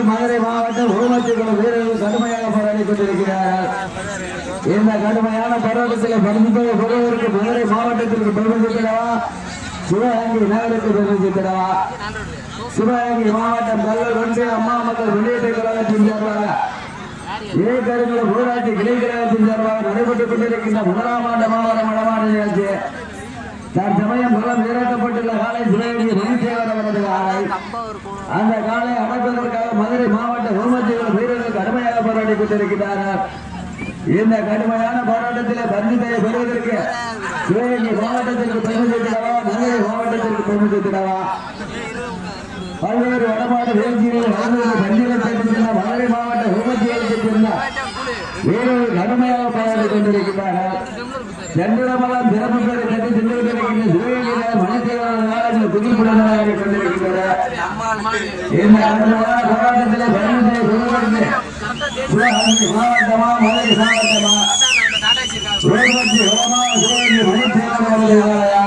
மதுரை மாவட்டம் ஊமத்திக்குளம் வீரர்கள் கடுமையாக போராடி கொண்டிருக்கிறார்கள் இந்த கடுமையான போராட்டத்தில் பரிந்துரை பெறுவதற்கு மதுரை மாவட்டத்திற்கு பெருமைக்கிறவா சிவகங்கை நகருக்கு பெருமைக்கிறவா சிவகங்கை மாவட்டம் கல்லூர் ஒன்று அம்மா மக்கள் வெளியீட்டு கழகத்தின் சார்பாக இடைக்கருங்களை ஊராட்சி கிளைக்கழகத்தின் சார்பாக நடைபெற்றுக் கொண்டிருக்கின்ற முதலாம் ஆண்டு மாவட்டம் வடமாடு நிகழ்ச்சி தற்சமயம் குளம் இறக்கப்பட்டுள்ள காலை சிவகங்கை மணித்தேவர் அவரது காலை அந்த காலை அடக்குவதற்காக மதுரை மாவட்ட ஊமத்திகள் வீரர்கள் கடுமையாக போராடி கொண்டிருக்கிறார்கள் இந்த கடுமையான போராட்டத்தில் பந்தித்தை பெறுவதற்கு சிவகங்கை மாவட்டத்திற்கு பெருமை சேர்த்திடவா மதுரை மாவட்டத்திற்கு பெருமை சேர்த்திடவா பல்வேறு வடமாடு வேட்சிகளில் வளர்ந்து பந்திகளை சேர்த்திருந்த மதுரை மாவட்ட ஊமத்திகளை சேர்த்திருந்த வீரர்கள் கடுமையாக போராடி கொண்டிருக்கிறார்கள் செந்திரமலம் சிறப்பு பேரை கட்டி சென்று கொண்டிருக்கின்ற சிவகங்கை மணித்தேவன் நாடுகள் புதுப்புடன் கொண்டிருக்கின்றனர் இந்த கடுமையான போராட்டத்தில் பந்தித்தை பெறுவதற்கு சிவகங்கை மாவட்டமா மதுரை மாவட்டமா சிவகங்கை ஹோமா சிவகங்கை மணித்தேவன் அவர்கள் வேலையா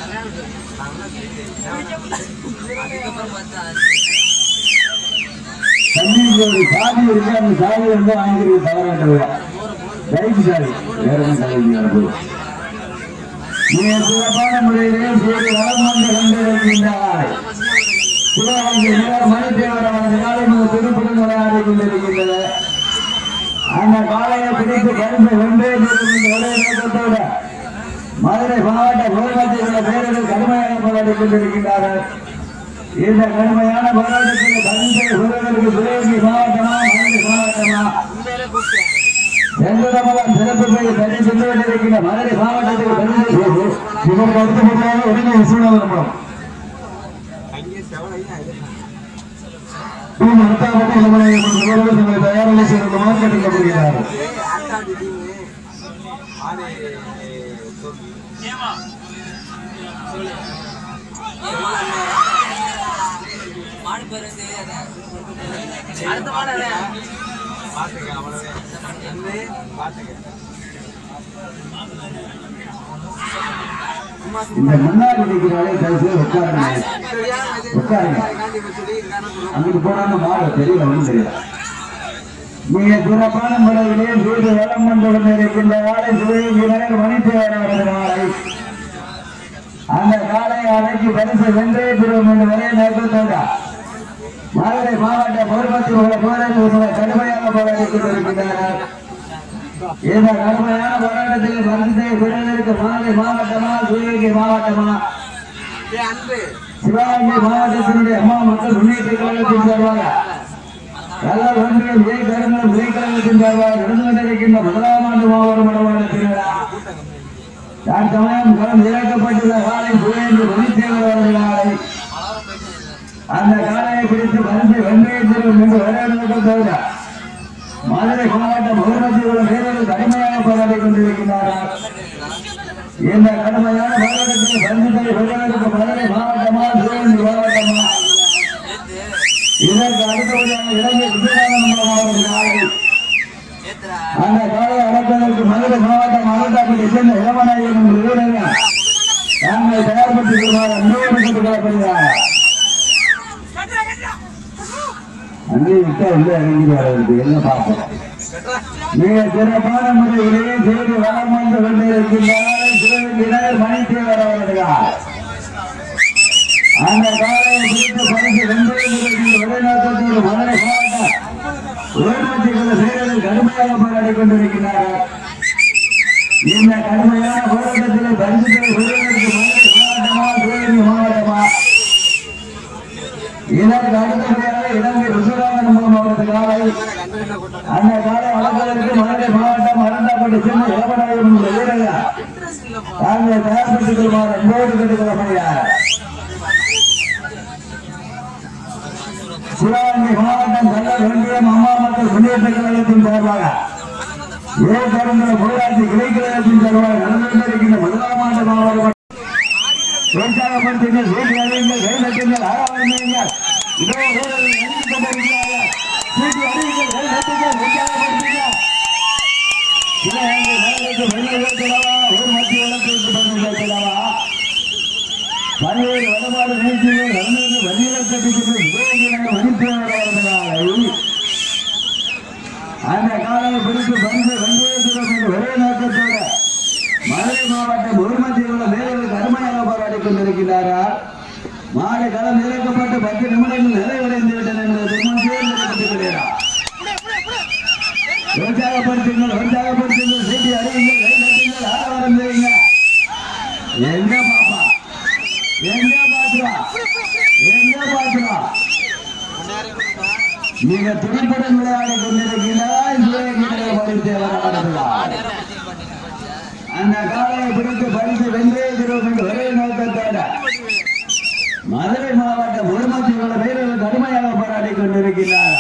தண்ணீருக்கு ஒரு சாவி இருக்கு அந்த சாவி வந்து வாங்கிக்கிறது தவறாண்டது பைக் சாவி வேற என்ன சாவி நடக்குது மிக சிறப்பான முறையிலே சூரிய வளம் வந்து கொண்டிருக்கின்றார் சிவகங்கை நிலர் மணித்தேவர் அவரது காலை மிக திருப்புடன் விளையாடி கொண்டிருக்கின்றது அந்த காலையை பிடித்து கரும்பு வென்றே தீரும் என்ற ஒரே நோக்கத்தோடு மதுரை மாவட்ட ஊர்வலத்தில் உள்ள பேரர்கள் கடுமையாக போராடி கொண்டிருக்கின்றார்கள் இந்த கடுமையான போராட்டத்தில் கரும்பை ஊரர்களுக்கு சிவகங்கை மாவட்டமா மதுரை மாவட்டமா செந்தரமலம் சிறப்பு பெயர் தனி சென்று கொண்டிருக்கின்ற மதுரை மாவட்டத்துக்கு பெருமை இதற்கு அடுத்தபடியாக உடனே சூழலும் அடுத்தாபடி தங்களை தயாரில் செய்து மார்க்கெட்டிங் கொடுக்கிறார்கள் மாடு பேர் வந்து அடுத்த மாடு அதான். இந்த முன்னாடி நிற்கிறாலே தயவுசெய்து உட்காருங்க உட்காருங்க அங்கிட்டு போனாங்க மாடு தெரியல ஒன்றும் தெரியல மிக சிறப்பான முறையிலே வீடு வளம் வந்து கொண்டிருக்கின்ற வாழை சிவகங்கை மணித்தேவர் அவரது வாழை அந்த காலை அடைக்கு பரிசு வென்றே பெறுவோம் என்ற ஒரே நோக்கத்தோடு மதுரை மாவட்ட பொறுப்பத்தில் உள்ள போராட்டத்தில் கடுமையாக போராடி கொண்டிருக்கின்றனர் இந்த கடுமையான போராட்டத்தில் பரிசை பெறுவதற்கு மதுரை மாவட்டமா சிவகங்கை மாவட்டமா ஏய், அன்பு சிவகங்கை மாவட்டத்தினுடைய அம்மா மக்கள் முன்னேற்ற கழகத்தின் சார்பாக கல்லர் ஒன்றியம் விஜய் கருங்கல் விஜய் கழகத்தின் சார்பாக நடந்து கொண்டிருக்கின்ற முதலாம் ஆண்டு மாவட்ட மடவாட திருவிழா தற்சமயம் களம் இறக்கப்பட்டுள்ள காலை புயன்று மணித்தேவர் அவர்கள் காலை அந்த காலையை பிடித்து பரிசை வென்றையை தரும் என்று ஒரே நோக்கத்தோடு மதுரை மாவட்டம் ஊரடத்தில் உள்ள வீரர்கள் கடுமையாக போராடி கொண்டிருக்கிறார்கள் இந்த கடுமையான போராட்டத்தில் பரிசுத்தை பெறுவதற்கு மதுரை மாவட்டமா சிவகங்கை மாவட்டமா இதற்கு அடுத்தபடியாக இலங்கை விஜயகானந்த மாவட்ட காலை ஏத்துறா அந்த காலை அடப்பதற்கு மதுரை மாவட்டம் அகட்டாப்பட்டி சேர்ந்த இளமநாயகன் என்ற வீரர்கள் தாங்கள் தயார்படுத்திக் கொள்வார் அன்போடு கேட்டுக்கொள்ளப்படுகிறார் அங்கே விட்டா உள்ள இறங்கிடுவார் அவருக்கு என்ன பார்ப்போம் மிக சிறப்பான முறையிலே செய்து வளம் வந்து கொண்டிருக்கின்றார் சிவகங்கை மணித்தேவர் அவர்கள் அந்த காலையை பிடித்து பரிசு வென்று ஒரே நோக்கத்தோடு மதுரை மாவட்டம் உயர்மத்திக்குள்ள வீரர்கள் கடுமையாக போராடி கொண்டிருக்கிறார்கள் இந்த கடுமையான போராட்டத்தில் பரிசுகளை பெறுவதற்கு மதுரை மாவட்டமா சிவகங்கை மாவட்டமா இதற்கு அடுத்தபடியாக இலங்கை ருசுராமன் மூலம் அவரது காலை அந்த காலை வளர்ப்பதற்கு மதுரை மாவட்டம் அறந்தாப்பட்டி சென்று இளவனாயம் என்ற வீரர்கள் தாங்கள் தயார்படுத்திக் கொள்வார் அன்போடு கேட்டுக்கொள்ளப்படுகிறார் சிவகங்கை மாவட்டம் கல்லர் ஒன்றியம் அம்மா மக்கள் முன்னேற்ற கழகத்தின் சார்பாக ஏற்கனவே ஊராட்சி கிளைக்கழகத்தின் சார்பாக நடந்து கொண்டிருக்கின்ற முதலாம் ஆண்டு மாவட்டம் உற்சாகப்படுத்துங்கள் வீட்டில் அறியுங்கள் கைநட்டுங்கள் ஆராயுங்கள் இதோ வீரர்கள் நன்றி கொண்டிருக்கிறார்கள் வீட்டில் அறியுங்கள் கைநட்டுங்கள் உற்சாகப்படுத்துங்கள் சிவகங்கை நகருக்கு வெள்ளை ஏற்றலவா ஒரு மத்திய இடத்திற்கு பண்ணி ஏற்றலவா பல்வேறு வடமாடு நிகழ்ச்சிகள் நடந்து வழியில கட்டிக்கிட்டு சிவகங்கை நகர் மணித்தேவர் அவர்களால் மதுரை மாவட்டம் உருமத்தியில் உள்ள வீரர்கள் கடுமையாக போராடி கொண்டிருக்கிறாரா மாலை களம் இறக்கப்பட்டு பத்து நிமிடங்கள் நிறைவடைந்து விட்டன என்பது திருமணம் தெரிவித்துக் உற்சாகப்படுத்துங்கள் உற்சாகப்படுத்துங்கள் சீட்டி அறியுங்கள் கை தட்டுங்கள் ஆரவாரம் செய்யுங்க எங்க பாப்பா எங்க பாத்துவா எங்க பாத்துவா நீங்க துணிப்படம் விளையாடி கொண்டிருக்கிறார் சிவகங்கையிலே படித்து வரப்படுகிறார் அந்த காலையை பிடித்து பரிசு வென்றே திருவோம் என்று ஒரே நோக்கத்தோட மதுரை மாவட்டம் உருமத்தில் உள்ள வீரர்கள் கடுமையாக போராடி கொண்டிருக்கிறார்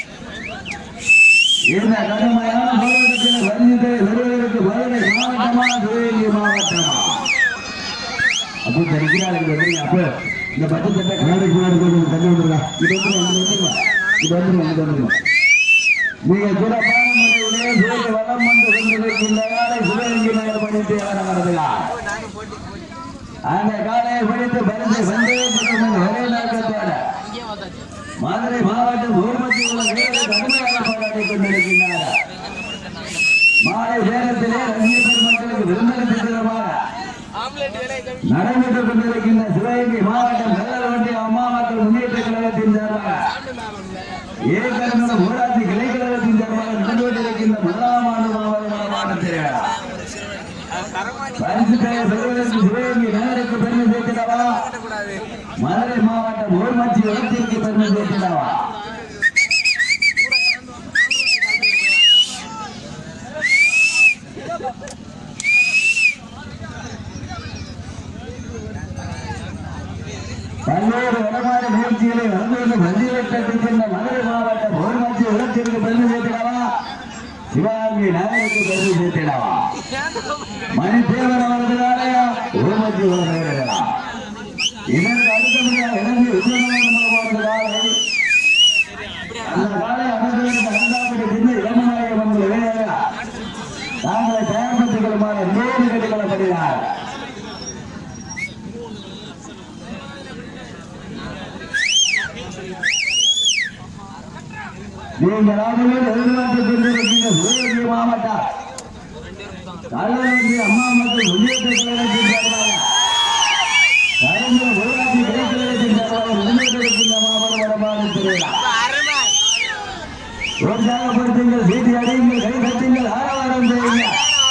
இந்த கடுமையான போராட்டத்தில் வஞ்சித்தை வருவதற்கு மதுரை மாவட்டமா சிவகங்கை மாவட்டமா அப்போ தெரிகிறார் இங்க வந்து அப்ப இந்த பட்டு சட்டை கண்ணாடிக்கு முன்னாடி கொஞ்சம் தண்ணி வந்துருக்கா இது வந்துடும் இது வந்துடும் இது வந்துடும் மிக சிறப்பான முறையிலே சூரிய வளம் வந்து கொண்டிருக்கின்றதால சிவகங்கை நகர் பணித்து வருகிறார் அந்த காலையை பிடித்து பரிசு வந்தே பெறும் ஒரே நோக்கத்தோட மதுரை மாவட்டம் ஊர்மத்தில் உள்ள வீரர்கள் கடுமையாக போராடி கொண்டிருக்கின்றனர் மாலை நேரத்திலே ரஞ்சித் பெருமக்களுக்கு விருந்தளிப்பு தினமாக நடைபெற்றுக் கொண்டிருக்கின்ற சிவகங்கை மாவட்டம் வெள்ளவண்டி அம்மா மக்கள் முன்னேற்ற கழகத்தின் சார்பாக ஏகர்மல ஊராட்சி கிளை கழகத்தின் சார்பாக நடைபெற்றிருக்கின்ற முதலாம் ஆண்டு மாவட்ட மாவட்டத்தில் பரிசு பெயர் பெறுவதற்கு சிவகங்கை நகருக்கு பெருமை சேர்த்திடவா மதுரை மாவட்டம் ஊர்மச்சி இடத்திற்கு பெருமை சேர்த்திடவா பல்வேறு வடமாறு நிகழ்ச்சிகளை வந்து மந்திரத்திற்கு சென்ற மதுரை மாவட்டம் ஊர்மச்சி இடத்திற்கு பெருமை சேர்த்திடவா சிவகங்கை நகருக்கு பெருமை சேர்த்திடவா மணித்தேவன் அவர்களாலே ஊர்மச்சி உலகிறா இதற்கு அடுத்தபடியாக இறங்கி விஜயநகரம் அவர்களாலே அந்த காலை அமைச்சருக்கு ஐந்தாவது சின்ன இளமநாயகம் அவர்கள் வேலையா தாங்களை தயார்படுத்திக் கொள்ளுமாறு நேரு கேட்டுக் கொள்ளப்படுகிறார் நீங்கள் அவர்களோடு எதிர்பார்த்துக் கொண்டிருக்கின்ற சிவகங்கை மாவட்டம் கள்ளக்குறிச்சி அம்மா மக்கள் முன்னேற்ற கழகத்தின் சார்பாக கலைஞர் ஊராட்சி கிளைக்கழகத்தின் சார்பாக முன்னேற்றிருக்கின்ற மாவட்ட வடமாநில திருவிழா உற்சாகப்படுத்துங்கள் சீட்டி அடியுங்கள் கை தட்டுங்கள் ஆரவாரம் செய்யுங்க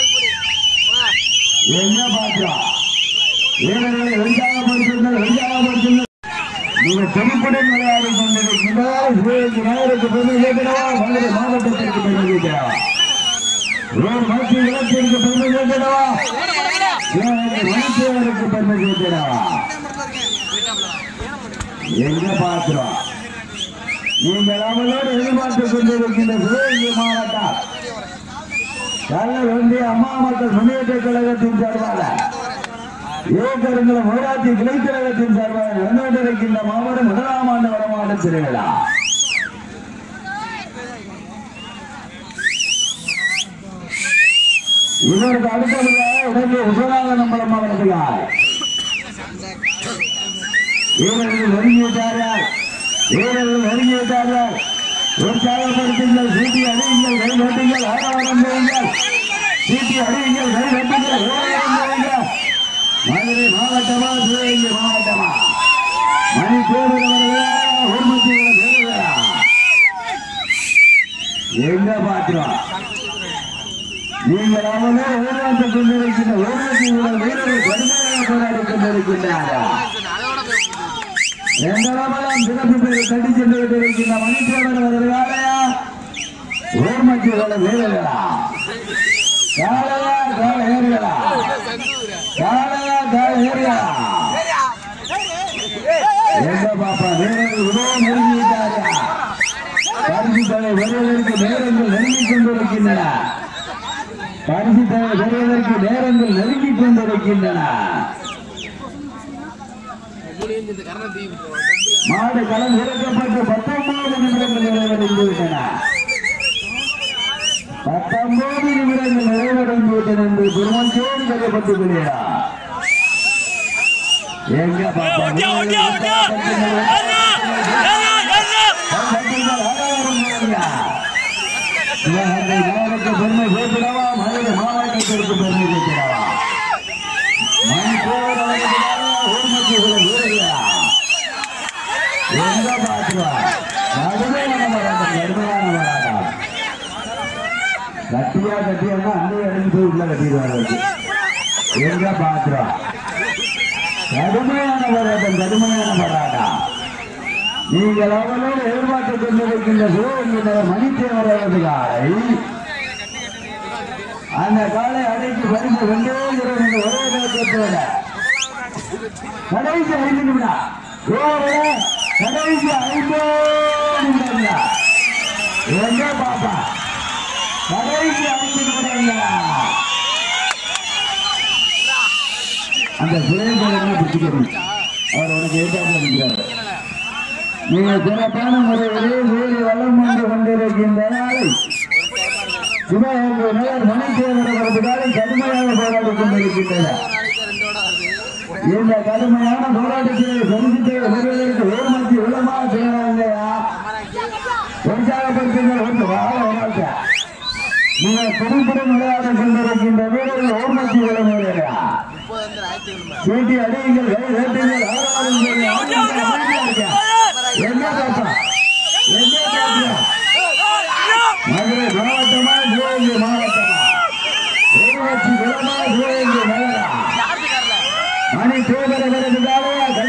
என்ன பாத்திரம் வீரர்களை உற்சாகப்படுத்துங்கள் உற்சாகப்படுத்துங்கள் நீங்க துணிப்புடன் விளையாடி கொண்டிருக்கிறார் சிவகங்கை நகருக்கு பெருமை சேர்க்கிறவா மதுரை மாவட்டத்திற்கு பெருமை சேர்க்கிறவா வேறு மத்திய இலக்கிற்கு பெருமை சேர்க்கிறவா சிவகங்கை மனுஷருக்கு பெருமை சேர்க்கிறவா எங்க பாத்திரம் நீங்கள் அவளோடு எதிர்பார்த்துக் கொண்டிருக்கின்ற சிவகங்கை மாவட்டம் கல்லர் ஒன்றிய அம்மா மக்கள் முன்னேற்ற கழகத்தின் சார்பாக ஏக்கருங்குளம் ஊராட்சி கிளைக்கழகத்தின் சார்பாக நடந்து கொண்டிருக்கின்ற மாவட்டம் முதலாம் ஆண்டு வடமாட திருவிழா இதற்கு அடுத்ததாக உடனே விஸ்வநாத நம்பலம் அவர்களால் வீரர்கள் நெருங்கிவிட்டார்கள் வீரர்கள் நெருங்கிவிட்டார்கள் உற்சாகப்படுத்துங்கள் சீட்டி அடியுங்கள் கை கட்டுங்கள் ஆரவாரம் செய்யுங்கள் சீட்டி அடியுங்கள் கை கட்டுங்கள் ஆரவாரம் செய்யுங்கள் மதுரை மாவட்டமா சிவகங்கை மாவட்டமா மணி தேவர்களா ஊர்மத்தி தேவர்களா எங்க பாத்திரம் நீங்கள் அவனே எதிர்பார்த்துக் கொண்டிருக்கின்ற ஊர்மத்தி வீரர்கள் கடுமையாக போராடி கொண்டிருக்கின்றார்கள் எங்களமெல்லாம் சிறப்பு பேரை தட்டி சென்று கொண்டிருக்கின்ற மணித்தேவன் அவர்களாலயா ஊர்மத்தியோட வீரர்களா காலையா கால ஏறுகளா காலையா கால ஏறுகளா எங்க பாப்பா வீரர்கள் உதவ நெருங்கி விட்டாரா பரிசு தலை வருவதற்கு நேரங்கள் நெருங்கிக் கொண்டிருக்கின்றன பரிசு தலை வருவதற்கு நேரங்கள் நெருங்கிக் கொண்டிருக்கின்றன மாடு களம் இறக்கப்பட்டு பத்தொன்பது நிமிடங்கள் நிறைவடைந்து விட்டன பத்தொன்பது நிமிடங்கள் நிறைவடைந்து விட்டன என்று பெருமஞ்சோடு கருப்பட்டுக் கொள்கிறார் எங்க பாப்பா ஒட்டியா ஒட்டியா ஒட்டியா ஏறா ஏறா ஏறா சிவகங்கை நகருக்கு பெருமை சேர்த்திடவா மதுரை மாவட்டத்திற்கு பெருமை சேர்த்திடவா மணி போராடுகிறாரா, ஊர்மத்தி வீரர்களா? எங்க பாத்துருவா கடுமையான போராட்டம் கடுமையான போராட்டம் கட்டியா கட்டியான்னா அந்த இடத்துக்கு போய் உள்ள கட்டிடுவாங்க எங்க பாத்துருவா கடுமையான போராட்டம் கடுமையான போராட்டம் நீங்கள் அவர்களோடு எதிர்பார்த்துக் கொண்டிருக்கின்ற சிவகங்கை மணித்தேவர் அவரது காலை அந்த காலை அடைத்து பறிந்து கொண்டே இருக்கிறோம் என்ற ஒரே நோக்கத்தோட கடைசி ஐந்து நிமிடம் ஓவரே கடைசி ஐந்து நிமிடங்களா எங்க பாப்பா கடைசி ஐந்து நிமிடங்களா அந்த சுரேந்திரன் என்ன பிடிச்சிக்கணும் அவர் உனக்கு ஏற்பாடு நிற்கிறார் நீங்கள் சிறப்பான முறையிலே வேறு வளம் கொண்டு கொண்டிருக்கின்ற நாளை சிவகங்கை நகர் மணித்தேவரவரதுக்காக கடுமையாக போராடி கொண்டிருக்கின்றனர் இந்த கடுமையான போராட்டத்தில் சந்தித்து வருவதற்கு ஏமாற்றி உள்ளமா செய்யறாங்கயா உற்சாகப்படுத்துங்கள் வந்து வாழ வாழ்க்கை நீங்கள் துடிப்புடன் விளையாட கொண்டிருக்கின்ற வீரர்கள் ஓர்மத்தி விளம்பரையா சீட்டி அடியுங்கள் கை வேட்டுங்கள் ஆராடுங்கள் ஆடுங்கள், அமைதியா இருக்க. என்ன பாப்பா என்ன பாப்பா மதுரை மாவட்டமா சிவகங்கை மாவட்டமா ஊராட்சி குளமா சிவகங்கை நகரா மணி தேவர வருகிறாரே